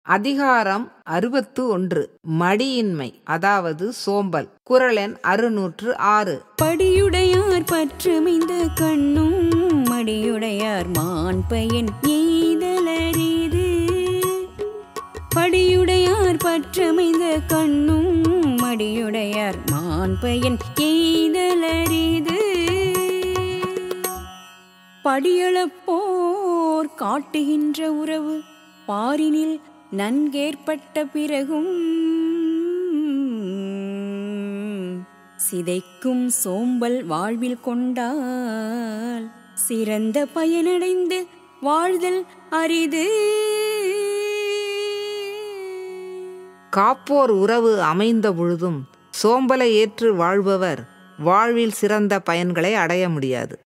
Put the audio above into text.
அதிகாரம் அறுபத்து ஒன்று மடியின்மை அதாவது சோம்பல் குரலெண் அறுநூற்று ஆறு படியுடையார் பற்றுமிந்த கண்ணும் மடியுடையார் மான் பயன் எய்தலரிது படியுடையார் பற்றமைந்த கண்ணும் மடியுடையார் மான் பயன் எய்தலரிது படியளப்போர் காட்டுகின்ற உறவு பாரினில் நன்கேற்பட்ட பிறகும் சிதைக்கும் சோம்பல் வாழ்வில் கொண்டால் சிறந்த பயனடைந்து வாழ்தல் அரிது காப்போர் உறவு அமைந்த பொழுதும் சோம்பலை ஏற்று வாழ்பவர் வாழ்வில் சிறந்த பயன்களை அடைய முடியாது